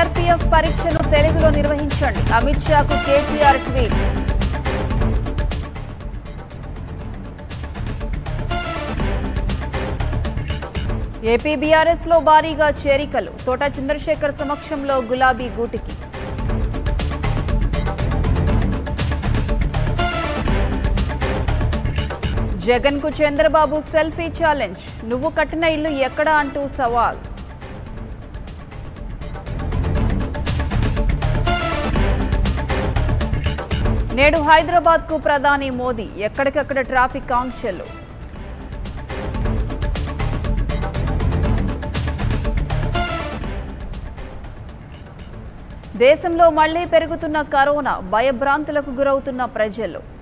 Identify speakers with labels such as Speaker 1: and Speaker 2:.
Speaker 1: CRPF పరీక్షను తెలుగులో నిర్వహించండి అమిత్ షాకు కేటీఆర్ ట్వీట్ ఏపీ బీఆర్ఎస్ లో భారీగా చేరికలు తోట చంద్రశేఖర్ సమక్షంలో గులాబీ గూటికి జగన్ కు చంద్రబాబు సెల్ఫీ ఛాలెంజ్ నువ్వు కట్టిన ఇల్లు ఎక్కడా అంటూ సవాల్ నేడు హైదరాబాద్ కు ప్రధాని మోదీ ఎక్కడికక్కడ ట్రాఫిక్ ఆంక్షలు దేశంలో మళ్లీ పెరుగుతున్న కరోనా భయభ్రాంతులకు గురవుతున్న ప్రజలు